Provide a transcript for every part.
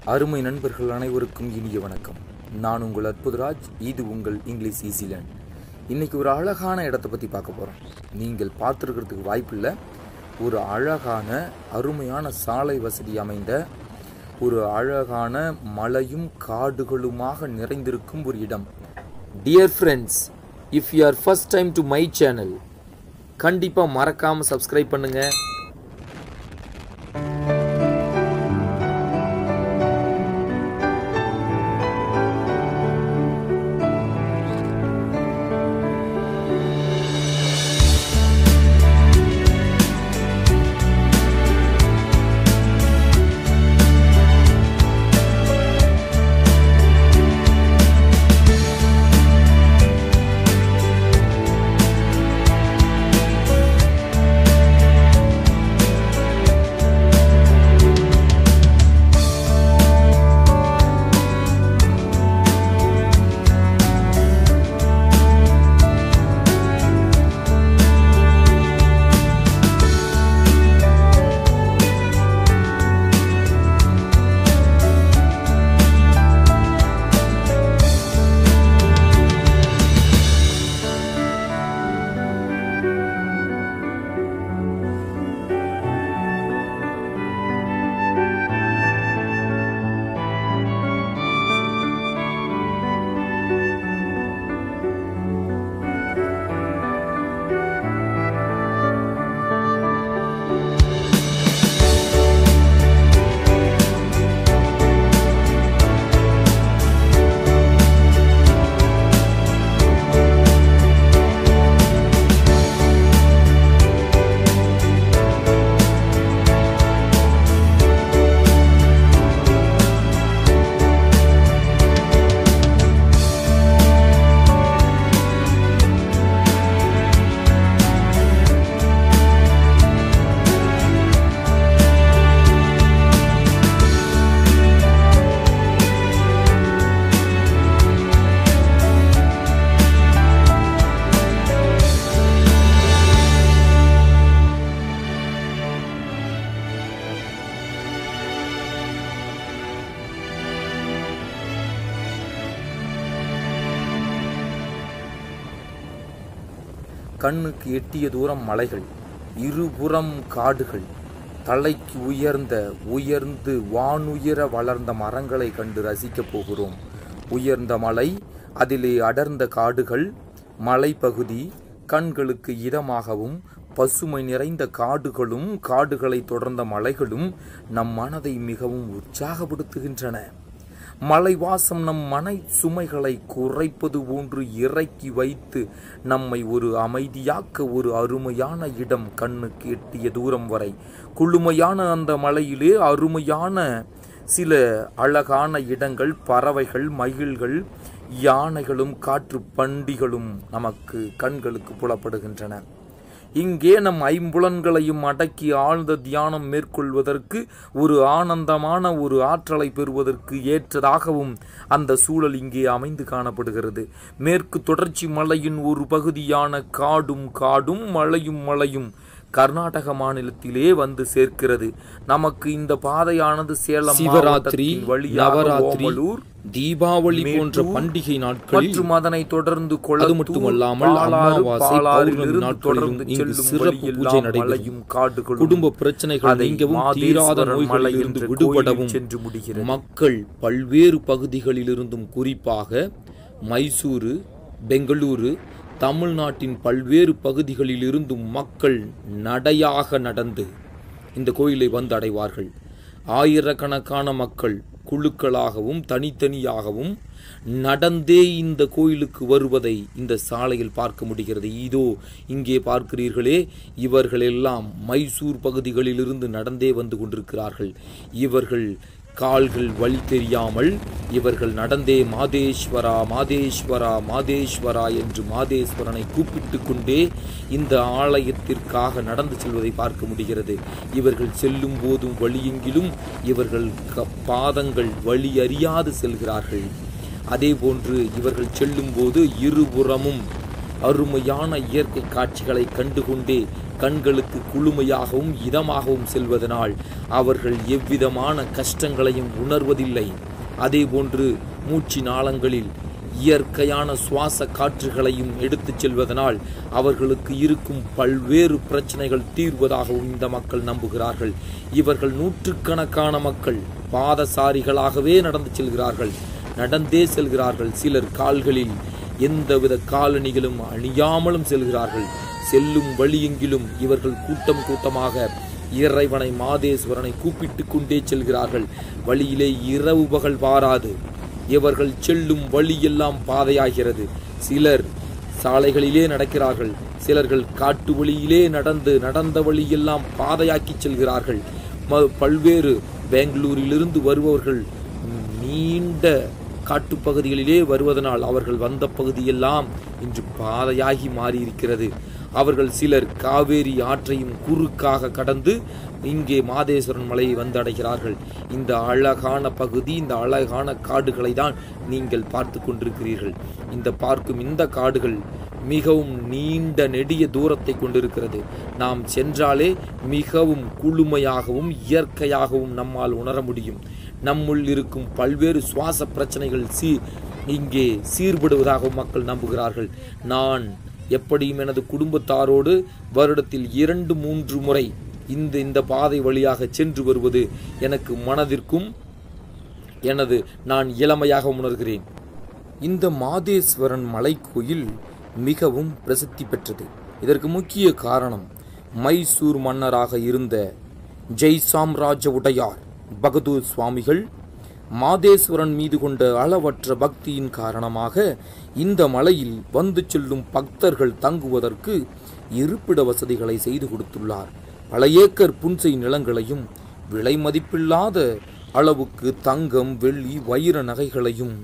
அருமை நண்பர்கள் அனைவருக்கும் இனிய வணக்கம் நான் உங்கள் அற்புதராஜ் இது உங்கள் இங்கிலீஷ் ஈஸிலேண்ட் இன்னைக்கு ஒரு அழகான இடத்தை பற்றி பார்க்க போகிறோம் நீங்கள் பார்த்துருக்கிறதுக்கு வாய்ப்பில்லை ஒரு அழகான அருமையான சாலை வசதி அமைந்த ஒரு அழகான மலையும் காடுகளுமாக நிறைந்திருக்கும் ஒரு இடம் dear friends if you are first time to my channel கண்டிப்பாக மறக்காமல் சப்ஸ்கிரைப் பண்ணுங்கள் கண்ணுக்கு எட்டிய தூரம் மலைகள் இருபுறம் காடுகள் தலைக்கு உயர்ந்த உயர்ந்து வானுயர வளர்ந்த மரங்களை கண்டு ரசிக்கப் போகிறோம் உயர்ந்த மலை அதிலே அடர்ந்த காடுகள் மலைப்பகுதி கண்களுக்கு இதமாகவும் பசுமை நிறைந்த காடுகளும் காடுகளை தொடர்ந்த மலைகளும் நம் மனதை மிகவும் உற்சாகப்படுத்துகின்றன மலைவாசம் நம் மனை சுமைகளை குறைப்பது போன்று இறக்கி வைத்து நம்மை ஒரு அமைதியாக்க ஒரு அருமையான இடம் கண்ணுக்கு எட்டிய தூரம் வரை குளுமையான அந்த மலையிலே அருமையான சில அழகான இடங்கள் பறவைகள் மகிழ்கள் யானைகளும் காற்று பண்டிகளும் நமக்கு கண்களுக்கு புலப்படுகின்றன இங்கே நம் ஐம்புலன்களையும் அடக்கி ஆழ்ந்த தியானம் மேற்கொள்வதற்கு ஒரு ஆனந்தமான ஒரு ஆற்றலை பெறுவதற்கு ஏற்றதாகவும் அந்த சூழல் இங்கே அமைந்து காணப்படுகிறது மேற்கு தொடர்ச்சி மலையின் ஒரு பகுதியான காடும் காடும் மலையும் மலையும் கர்நாடக மாநிலத்திலே வந்து சேர்க்கிறது நமக்கு இந்த பாதையானது சேலம் சிவராத்திரி மாவட்டத்தின் வழியாக நவராத்திரி ஓமலூர் தீபாவளி போன்ற மேட்டூர் பண்டிகை நாட்களில் மற்றும் அதனை தொடர்ந்து அது கொளத்தூர், மட்டுமல்லாமல் பாலாறு, அமாவாசை பாலாறில் பௌர்ணமி இருந்து நாட்களிலும் தொடர்ந்து இங்கு செல்லும் சிறப்பு வழியெல்லாம் பூஜை நடைபெறும் மலையும் காடுகளும் குடும்ப பிரச்சனைகள் அதை நீங்கவும் தீராத மாதேஸ்வரர் மலை நோய்களிலிருந்து என்ற விடுபடவும் கோயிலில் சென்று முடிகிறது மக்கள் பல்வேறு பகுதிகளிலிருந்தும் குறிப்பாக மைசூரு பெங்களூரு தமிழ்நாட்டின் பல்வேறு பகுதிகளிலிருந்தும் மக்கள் நடையாக நடந்து இந்த கோயிலை வந்து அடைவார்கள் ஆயிரக்கணக்கான மக்கள் குழுக்களாகவும் தனித்தனியாகவும் நடந்தே இந்த கோயிலுக்கு வருவதை இந்த சாலையில் பார்க்க முடிகிறது இதோ இங்கே பார்க்கிறீர்களே இவர்கள் எல்லாம் மைசூர் பகுதிகளிலிருந்து நடந்தே வந்து கொண்டிருக்கிறார்கள் இவர்கள் கால்கள் வழி தெரியாமல் இவர்கள் நடந்தே மாதேஸ்வரா மாதேஸ்வரா மாதேஸ்வரா என்று மாதேஸ்வரனை கூப்பிட்டு கொண்டே இந்த ஆலயத்திற்காக நடந்து செல்வதை பார்க்க முடிகிறது இவர்கள் செல்லும் போதும் வழியெங்கிலும் இவர்கள் க- பாதங்கள் வழி அறியாது செல்கிறார்கள் அதே போன்று இவர்கள் செல்லும்போது இருபுறமும் அருமையான இயற்கை காட்சிகளை கண்டுகொண்டே கண்களுக்கு குளுமையாகவும் இதமாகவும் செல்வதனால் அவர்கள் எவ்விதமான கஷ்டங்களையும் உணர்வதில்லை அதேபோன்று மூச்சு நாளங்களில் இயற்கையான சுவாச காற்றுகளையும் எடுத்துச் செல்வதனால் அவர்களுக்கு இருக்கும் பல்வேறு பிரச்சனைகள் தீர்வதாகவும் இந்த மக்கள் நம்புகிறார்கள் இவர்கள் நூற்றுக்கணக்கான மக்கள் பாதசாரிகளாகவே நடந்து செல்கிறார்கள் நடந்தே செல்கிறார்கள் சிலர் கால்களில் எந்தவித காலணிகளும் அணியாமலும் செல்கிறார்கள் செல்லும் வழியெங்கிலும் இவர்கள் கூட்டம் கூட்டமாக இறைவனை மாதேஸ்வரனை கூப்பிட்டு கொண்டே செல்கிறார்கள் வழியிலே இரவு பகல் பாராது இவர்கள் செல்லும் வழியெல்லாம் பாதையாகிறது சிலர் சாலைகளிலே நடக்கிறார்கள் சிலர்கள் காட்டு வழியிலே நடந்து நடந்த வழியெல்லாம் பாதையாக்கி செல்கிறார்கள் ம- பல்வேறு பெங்களூரிலிருந்து வருபவர்கள் நீண்ட காட்டுப்பகுதிகளிலே வருவதனால் அவர்கள் வந்த பகுதியெல்லாம் இன்று பாதையாகி மாறியிருக்கிறது அவர்கள் சிலர் காவேரி ஆற்றையும் குறுக்காக கடந்து இங்கே மாதேஸ்வரன் மலையை வந்தடைகிறார்கள் இந்த அழகான பகுதி இந்த அழகான காடுகளை தான் நீங்கள் பார்த்து கொண்டிருக்கிறீர்கள் இந்த பார்க்கும் இந்த காடுகள் மிகவும் நீண்ட நெடிய தூரத்தை கொண்டிருக்கிறது நாம் சென்றாலே மிகவும் குளுமையாகவும் இயற்கையாகவும் நம்மால் உணர முடியும் நம்முள் இருக்கும் பல்வேறு சுவாச பிரச்சனைகள் சீ இங்கே சீர்படுவதாக மக்கள் நம்புகிறார்கள் நான் எப்படியும் எனது குடும்பத்தாரோடு வருடத்தில் இரண்டு மூன்று முறை இந்த இந்த பாதை வழியாக சென்று வருவது எனக்கு மனதிற்கும் எனது நான் இளமையாக உணர்கிறேன் இந்த மாதேஸ்வரன் மலைக்கோயில் மிகவும் பிரசித்தி பெற்றது இதற்கு முக்கிய காரணம் மைசூர் மன்னராக இருந்த ஜெய் சாம்ராஜ்ய உடையார் பகதூர் சுவாமிகள் மாதேஸ்வரன் மீது கொண்ட அளவற்ற பக்தியின் காரணமாக இந்த மலையில் வந்து செல்லும் பக்தர்கள் தங்குவதற்கு இருப்பிட வசதிகளை செய்து கொடுத்துள்ளார் பல ஏக்கர் புன்சை நிலங்களையும் விலை மதிப்பில்லாத அளவுக்கு தங்கம் வெள்ளி வைர நகைகளையும்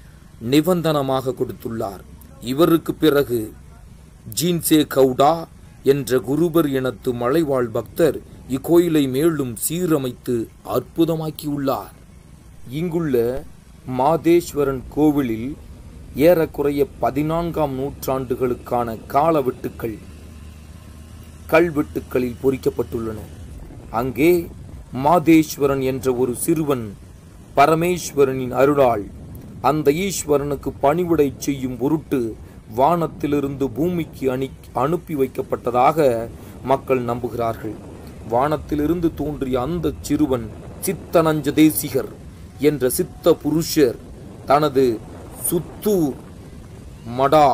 நிபந்தனமாக கொடுத்துள்ளார் இவருக்கு பிறகு ஜீன்சே கவுடா என்ற குருபர் இனத்து மலைவாழ் பக்தர் இக்கோயிலை மேலும் சீரமைத்து அற்புதமாக்கியுள்ளார் இங்குள்ள மாதேஸ்வரன் கோவிலில் ஏறக்குறைய பதினான்காம் நூற்றாண்டுகளுக்கான காலவெட்டுக்கள் கல்வெட்டுக்களில் பொறிக்கப்பட்டுள்ளன அங்கே மாதேஸ்வரன் என்ற ஒரு சிறுவன் பரமேஸ்வரனின் அருளால் அந்த ஈஸ்வரனுக்கு பணிவிடை செய்யும் பொருட்டு வானத்திலிருந்து பூமிக்கு அணி அனுப்பி வைக்கப்பட்டதாக மக்கள் நம்புகிறார்கள் வானத்திலிருந்து தோன்றிய அந்த சிறுவன் சித்தனஞ்ச தேசிகர் என்ற சித்த புருஷர் தனது சுத்தூர் மடா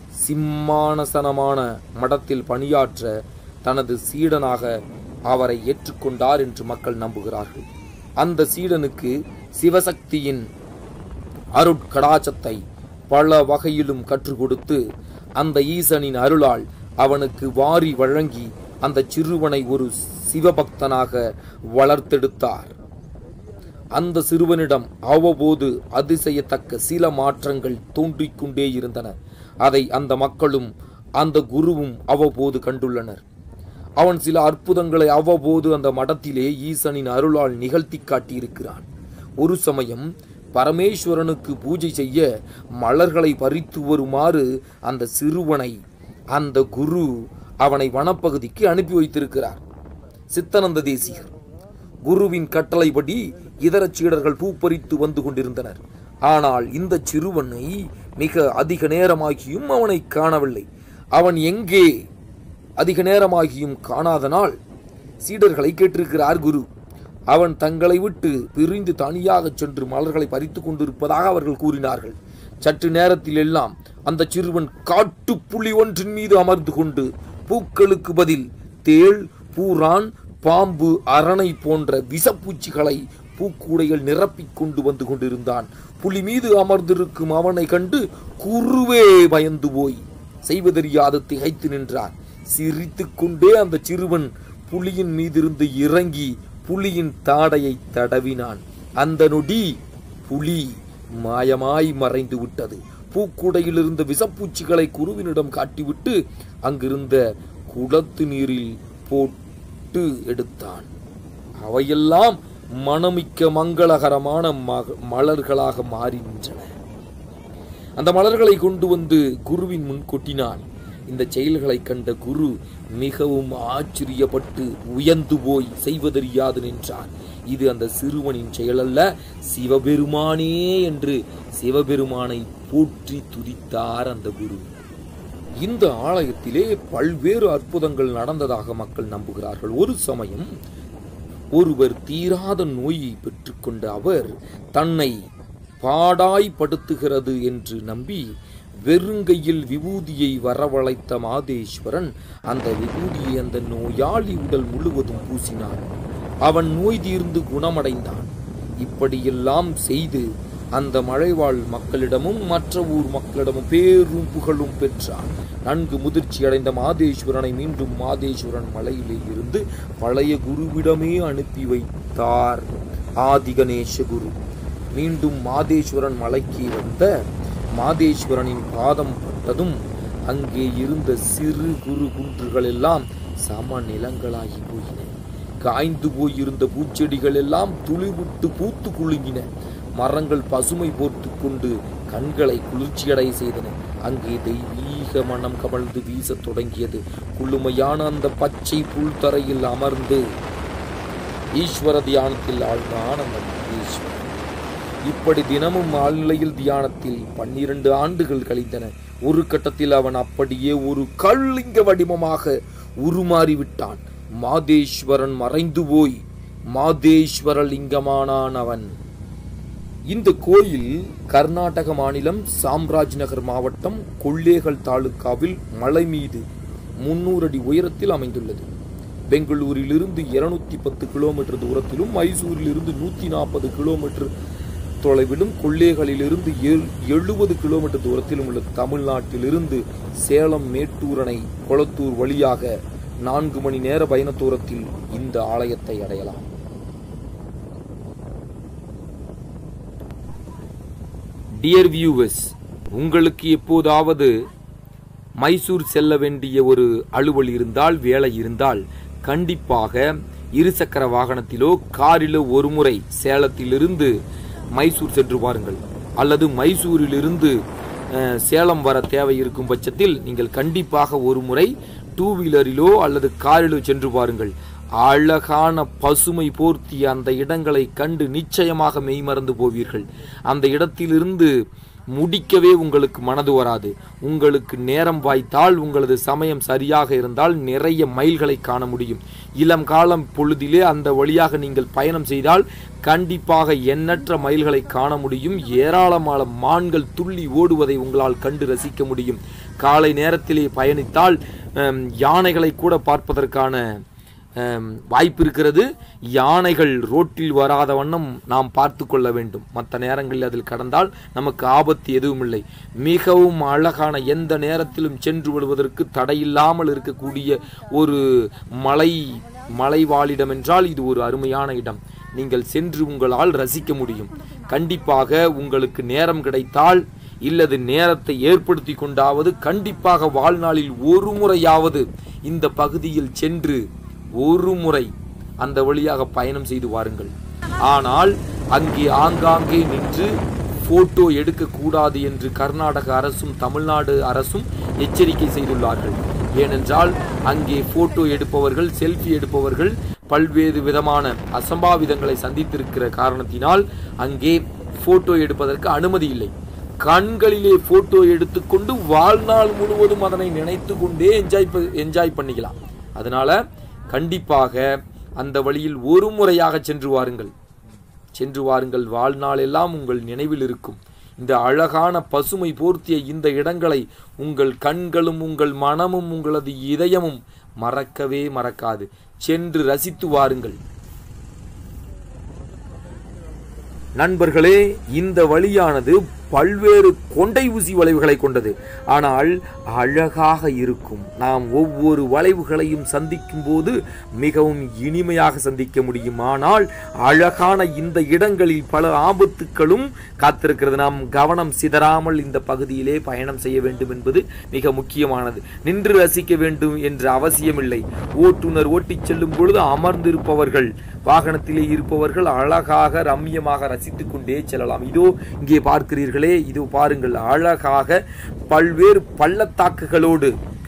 சிம்மானசனமான மடத்தில் பணியாற்ற தனது சீடனாக அவரை ஏற்றுக்கொண்டார் என்று மக்கள் நம்புகிறார்கள் அந்த சீடனுக்கு சிவசக்தியின் அருட்கடாச்சத்தை பல வகையிலும் கற்றுக் கொடுத்து அந்த ஈசனின் அருளால் அவனுக்கு வாரி வழங்கி அந்த சிறுவனை ஒரு சிவபக்தனாக வளர்த்தெடுத்தார் அந்த சிறுவனிடம் அவ்வப்போது அதிசயத்தக்க சில மாற்றங்கள் தோன்றிக் கொண்டே இருந்தன அதை அந்த மக்களும் அந்த குருவும் அவ்வப்போது கண்டுள்ளனர் அவன் சில அற்புதங்களை அவ்வப்போது அந்த மடத்திலே ஈசனின் அருளால் நிகழ்த்தி காட்டியிருக்கிறான் ஒரு சமயம் பரமேஸ்வரனுக்கு பூஜை செய்ய மலர்களை பறித்து வருமாறு அந்த சிறுவனை அந்த குரு அவனை வனப்பகுதிக்கு அனுப்பி வைத்திருக்கிறார் சித்தனந்த தேசிகர் குருவின் கட்டளைப்படி இதர சீடர்கள் பூப்பறித்து வந்து கொண்டிருந்தனர் ஆனால் இந்த சிறுவனை மிக அதிக நேரமாகியும் அவனை காணவில்லை அவன் எங்கே அதிக நேரமாகியும் காணாதனால் சீடர்களை கேட்டிருக்கிறார் குரு அவன் தங்களை விட்டு பிரிந்து தனியாக சென்று மலர்களை பறித்துக் கொண்டிருப்பதாக அவர்கள் கூறினார்கள் சற்று நேரத்தில் எல்லாம் அந்த சிறுவன் காட்டு புலி ஒன்றின் மீது அமர்ந்து கொண்டு பூக்களுக்கு பதில் தேள் பூரான் பாம்பு அரணை போன்ற விஷப்பூச்சிகளை பூக்கூடைகள் நிரப்பிக் கொண்டு வந்து கொண்டிருந்தான் புலி மீது அமர்ந்திருக்கும் அவனை கண்டு குருவே பயந்து போய் செய்வதறியாது திகைத்து நின்றார் சிரித்துக் கொண்டே அந்த சிறுவன் புலியின் மீதிருந்து இறங்கி புலியின் தாடையை தடவினான் அந்த நொடி புலி மாயமாய் மறைந்து விட்டது பூக்குடையில் இருந்த விஷப்பூச்சிகளை குருவினிடம் காட்டிவிட்டு அங்கிருந்த குளத்து நீரில் போட்டு எடுத்தான் அவையெல்லாம் மனமிக்க மங்களகரமான மக- மலர்களாக மாறி நின்றன அந்த மலர்களை கொண்டு வந்து குருவின் முன் கொட்டினான் இந்த செயல்களை கண்ட குரு மிகவும் ஆச்சரியப்பட்டு உயர்ந்து போய் செய்வதறியாது நின்றார் இது அந்த சிறுவனின் செயலல்ல சிவபெருமானே என்று சிவபெருமானை போற்றி துதித்தார் அந்த குரு இந்த ஆலயத்திலே பல்வேறு அற்புதங்கள் நடந்ததாக மக்கள் நம்புகிறார்கள் ஒரு சமயம் ஒருவர் தீராத நோயை பெற்றுக்கொண்ட அவர் தன்னை பாடாய்படுத்துகிறது என்று நம்பி வெறுங்கையில் விபூதியை வரவழைத்த மாதேஸ்வரன் அந்த விபூதியை அந்த நோயாளி உடல் முழுவதும் பூசினார் அவன் நோய் தீர்ந்து குணமடைந்தான் இப்படியெல்லாம் செய்து அந்த மழைவாழ் மக்களிடமும் மற்ற ஊர் மக்களிடமும் பேரும் புகழும் பெற்றான் நன்கு முதிர்ச்சி அடைந்த மாதேஸ்வரனை மீண்டும் மாதேஸ்வரன் மலையிலே இருந்து பழைய குருவிடமே அனுப்பி வைத்தார் ஆதிகணேச குரு மீண்டும் மாதேஸ்வரன் மலைக்கு வந்த மாதேஸ்வரனின் பாதம் பட்டதும் அங்கே இருந்த சிறு குறு குன்றுகள் எல்லாம் சம நிலங்களாகி போயின காய்ந்து போயிருந்த பூச்செடிகள் எல்லாம் துளிவிட்டு பூத்து குலுங்கின மரங்கள் பசுமை போர்த்து கொண்டு கண்களை குளிர்ச்சியடை செய்தன அங்கே தெய்வீக மனம் கமழ்ந்து வீசத் தொடங்கியது குளுமையான அந்த பச்சை புல்தரையில் அமர்ந்து ஈஸ்வர தியானத்தில் ஆழ்ந்தான் அந்த ஈஸ்வரன் இப்படி தினமும் ஆழ்நிலையில் தியானத்தில் பன்னிரண்டு ஆண்டுகள் கழிந்தன ஒரு கட்டத்தில் அவன் அப்படியே ஒரு கல்லிங்க வடிவமாக உருமாறிவிட்டான் மாதேஸ்வரன் மறைந்து போய் மாதேஸ்வர லிங்கமானான் அவன் இந்த கோயில் கர்நாடக மாநிலம் சாம்ராஜ் நகர் மாவட்டம் கொள்ளேகல் தாலுக்காவில் மலை மீது முன்னூறு அடி உயரத்தில் அமைந்துள்ளது பெங்களூரிலிருந்து இருநூத்தி பத்து கிலோமீட்டர் தூரத்திலும் மைசூரிலிருந்து நூத்தி நாற்பது கிலோமீட்டர் தொலைவிலும் கொள்ளேகளிலிருந்து எழுபது கிலோமீட்டர் தூரத்திலும் உள்ள தமிழ்நாட்டிலிருந்து சேலம் மேட்டூர் அணை கொளத்தூர் வழியாக நான்கு மணி நேர பயண தூரத்தில் இந்த ஆலயத்தை அடையலாம் டியர் வியூவர்ஸ் உங்களுக்கு எப்போதாவது மைசூர் செல்ல வேண்டிய ஒரு அலுவல் இருந்தால் வேலை இருந்தால் கண்டிப்பாக இருசக்கர வாகனத்திலோ காரிலோ ஒரு முறை சேலத்திலிருந்து மைசூர் சென்று பாருங்கள் அல்லது மைசூரிலிருந்து அஹ், சேலம் வர தேவை இருக்கும் பட்சத்தில் நீங்கள் கண்டிப்பாக ஒரு முறை டூ வீலரிலோ அல்லது காரிலோ சென்று பாருங்கள் அழகான பசுமை போர்த்திய அந்த இடங்களை கண்டு நிச்சயமாக மெய்மறந்து போவீர்கள் அந்த இடத்திலிருந்து முடிக்கவே உங்களுக்கு மனது வராது உங்களுக்கு நேரம் வாய்த்தால் உங்களது சமயம் சரியாக இருந்தால் நிறைய மைல்களை காண முடியும் இளம் காலம் பொழுதிலே அந்த வழியாக நீங்கள் பயணம் செய்தால் கண்டிப்பாக எண்ணற்ற மைல்களை காண முடியும் ஏராளமான மான்கள் துள்ளி ஓடுவதை உங்களால் கண்டு ரசிக்க முடியும் காலை நேரத்திலே பயணித்தால் ஹம், யானைகளை கூட பார்ப்பதற்கான ஹம், வாய்ப்பு இருக்கிறது யானைகள் ரோட்டில் வராத வண்ணம் நாம் பார்த்து கொள்ள வேண்டும் மற்ற நேரங்களில் அதில் கடந்தால் நமக்கு ஆபத்து எதுவும் இல்லை மிகவும் அழகான எந்த நேரத்திலும் சென்று விடுவதற்கு தடையில்லாமல் இருக்கக்கூடிய ஒரு மலை மலைவாழிடம் என்றால் இது ஒரு அருமையான இடம் நீங்கள் சென்று உங்களால் ரசிக்க முடியும் கண்டிப்பாக உங்களுக்கு நேரம் கிடைத்தால் இல்லது நேரத்தை ஏற்படுத்தி கொண்டாவது கண்டிப்பாக வாழ்நாளில் ஒரு முறையாவது இந்த பகுதியில் சென்று ஒரு முறை அந்த வழியாக பயணம் செய்து வாருங்கள் ஆனால் அங்கே ஆங்காங்கே நின்று போட்டோ எடுக்கக்கூடாது என்று கர்நாடக அரசும் தமிழ்நாடு அரசும் எச்சரிக்கை செய்துள்ளார்கள் ஏனென்றால் அங்கே போட்டோ எடுப்பவர்கள் செல்ஃபி எடுப்பவர்கள் பல்வேறு விதமான அசம்பாவிதங்களை சந்தித்திருக்கிற காரணத்தினால் அங்கே போட்டோ எடுப்பதற்கு அனுமதி இல்லை கண்களிலே போட்டோ எடுத்துக்கொண்டு வாழ்நாள் முழுவதும் அதனை நினைத்து கொண்டே என்ஜாய் என்ஜாய் பண்ணிக்கலாம் அதனால கண்டிப்பாக அந்த வழியில் ஒரு முறையாக சென்று வாருங்கள் சென்று வாருங்கள் வாழ்நாள் எல்லாம் உங்கள் நினைவில் இருக்கும் இந்த அழகான பசுமை போர்த்திய இந்த இடங்களை உங்கள் கண்களும் உங்கள் மனமும் உங்களது இதயமும் மறக்கவே மறக்காது சென்று ரசித்து வாருங்கள் நண்பர்களே இந்த வழியானது பல்வேறு கொண்டை ஊசி வளைவுகளை கொண்டது ஆனால் அழகாக இருக்கும் நாம் ஒவ்வொரு வளைவுகளையும் சந்திக்கும் போது மிகவும் இனிமையாக சந்திக்க முடியும் ஆனால் அழகான இந்த இடங்களில் பல ஆபத்துக்களும் காத்திருக்கிறது நாம் கவனம் சிதறாமல் இந்த பகுதியிலே பயணம் செய்ய வேண்டும் என்பது மிக முக்கியமானது நின்று ரசிக்க வேண்டும் என்ற அவசியமில்லை ஓட்டுநர் ஓட்டிச் செல்லும் பொழுது அமர்ந்திருப்பவர்கள் வாகனத்திலே இருப்பவர்கள் அழகாக ரம்யமாக ரசித்துக் கொண்டே செல்லலாம் இதோ இங்கே பார்க்கிறீர்களே இதோ பாருங்கள் அழகாக பல்வேறு பள்ளத்தாக்குகளோடு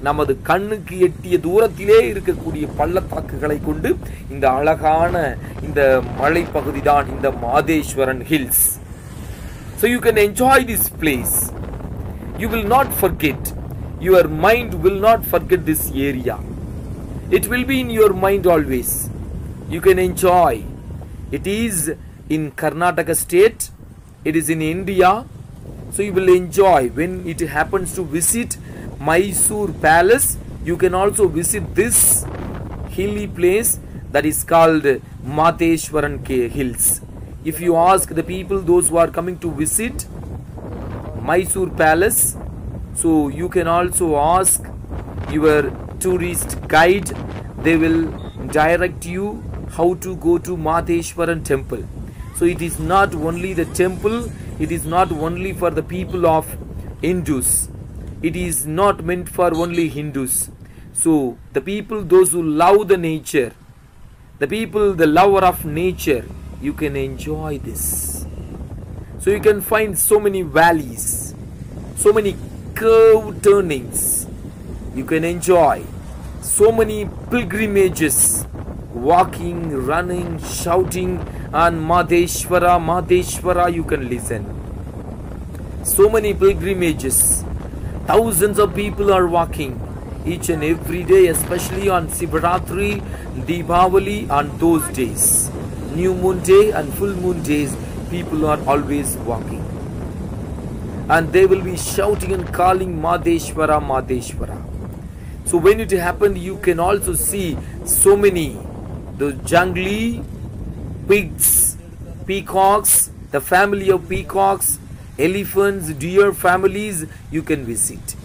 நமது கண்ணுக்கு எட்டிய தூரத்திலே இருக்கக்கூடிய பள்ளத்தாக்குகளை கொண்டு இந்த அழகான இந்த மலைப்பகுதி தான் இந்த Madeshwaran hills So you can enjoy this place. You will not forget. Your mind will not forget this area. It will be in your mind always. You can enjoy. It is in Karnataka state. It is in India. So you will enjoy when it happens to visit Mysore Palace. You can also visit this hilly place that is called Mateshwaran K- Hills. If you ask the people, those who are coming to visit Mysore Palace, so you can also ask your tourist guide. They will direct you how to go to Mateshwaran temple. So it is not only the temple, it is not only for the people of Hindus. It is not meant for only Hindus. So the people, those who love the nature, the people, the lover of nature, you can enjoy this. So you can find so many valleys, so many curve turnings. You can enjoy so many pilgrimages, walking, running, shouting, and Madheshwara, Madheshwara, you can listen. So many pilgrimages. Thousands of people are walking each and every day, especially on Sivaratri, Deepavali, on those days. New moon day and full moon days, people are always walking. And they will be shouting and calling Madheshwara, Madheshwara. So when it happened, you can also see so many the jungly pigs, peacocks, the family of peacocks, elephants, deer families you can visit.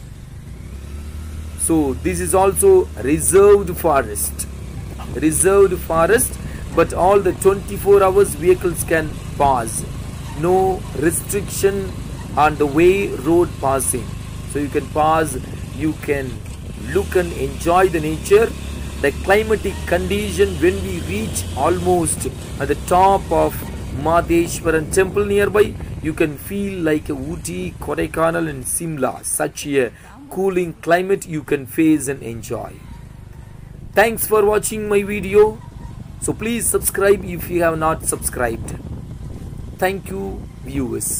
So this is also reserved forest. Reserved forest, but all the 24 hours vehicles can pass. No restriction on the way road passing. So you can pass, you can look and enjoy the nature. The climatic condition when we reach almost at the top of Madheshwaran temple nearby, you can feel like a Ooty, Kodaikanal and Simla. Such a cooling climate you can face and enjoy. Thanks for watching my video. So please subscribe if you have not subscribed. Thank you viewers.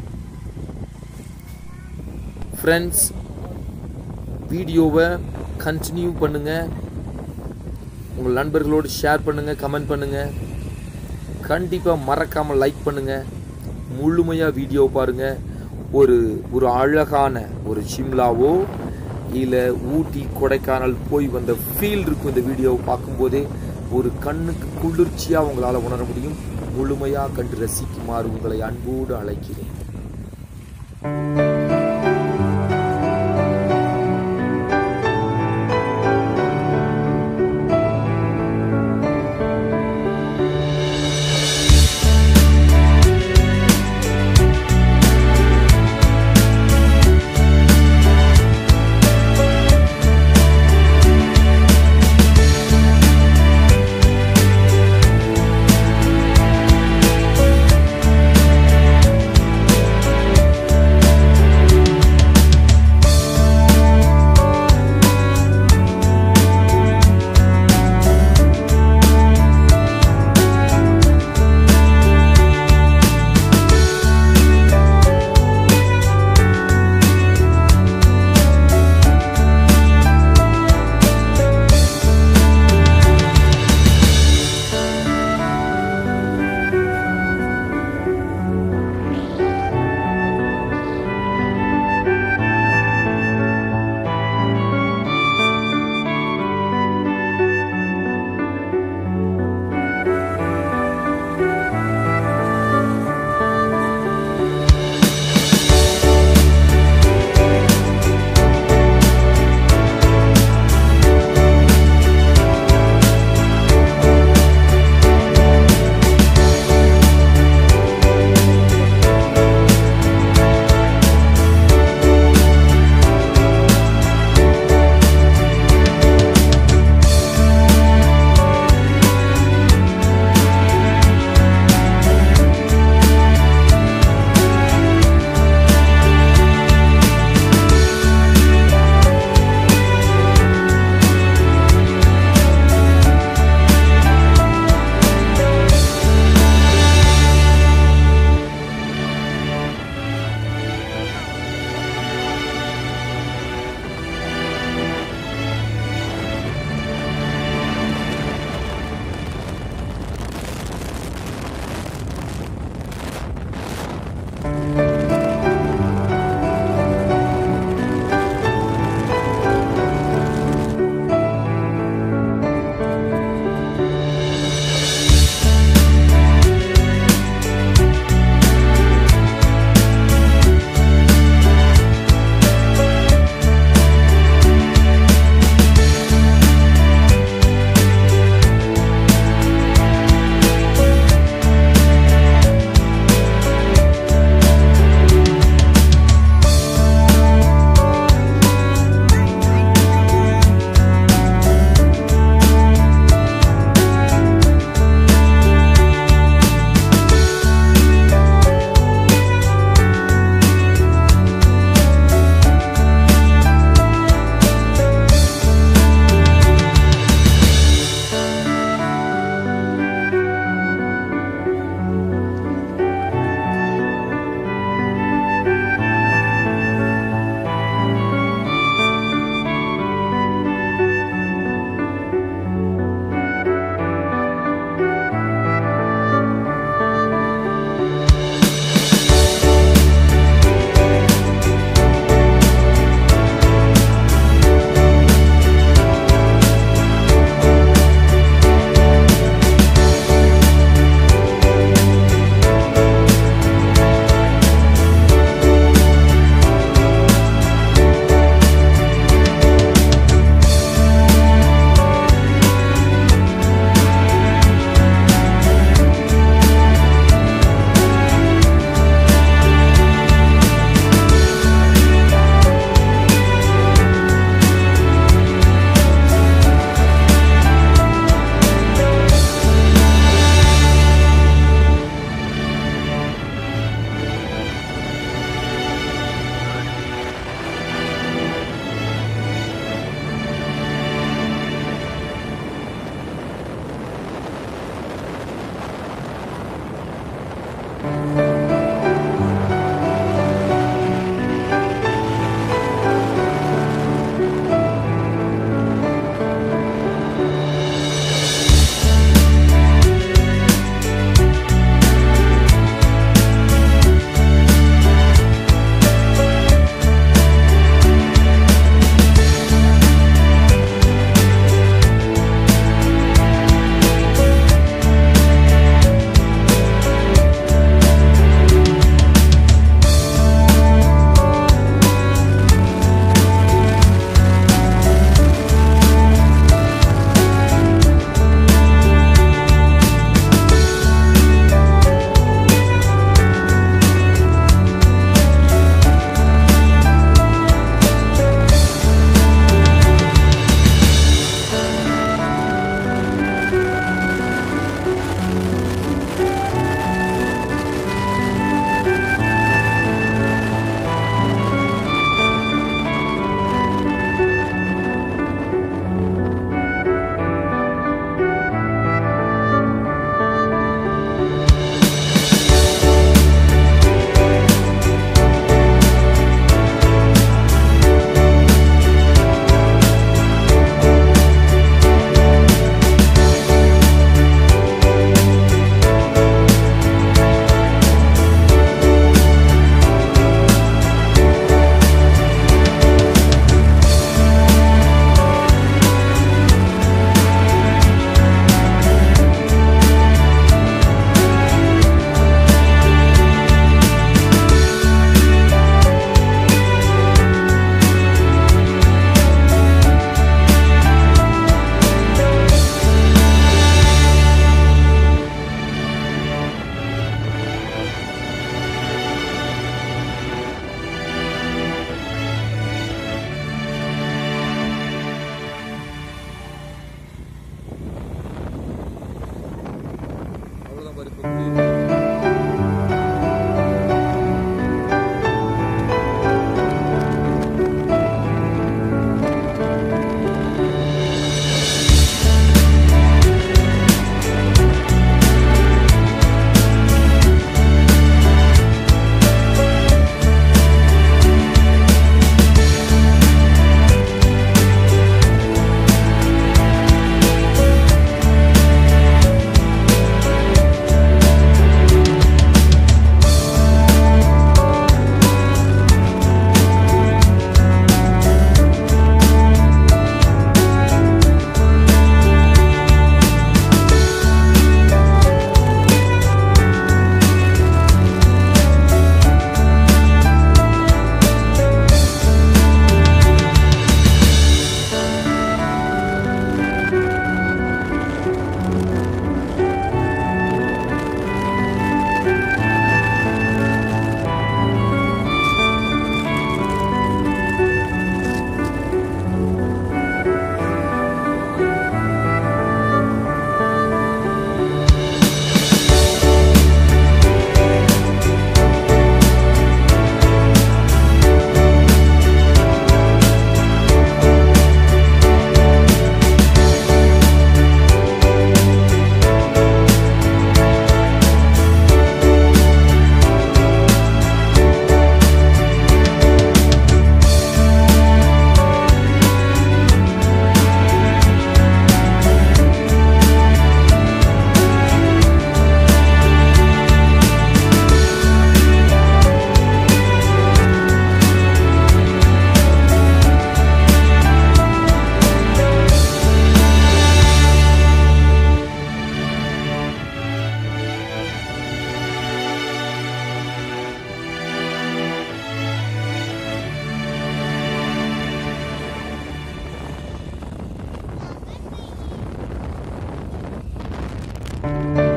Friends வீடியோவை continue பண்ணுங்கள் உங்கள் நண்பர்களோடு share பண்ணுங்கள் comment பண்ணுங்கள் கண்டிப்பாக மறக்காமல் like பண்ணுங்கள் முழுமையாக வீடியோ பாருங்கள் ஒரு ஒரு அழகான ஒரு சிம்லாவோ இல்லை ஊட்டி கொடைக்கானல் போய் வந்த ஃபீல் இருக்கும் இந்த வீடியோவை பார்க்கும்போதே ஒரு கண்ணுக்கு குளிர்ச்சியாக உங்களால் உணர முடியும் முழுமையாக கண்டு ரசிக்குமாறு உங்களை அன்போடு அழைக்கிறேன் ஆ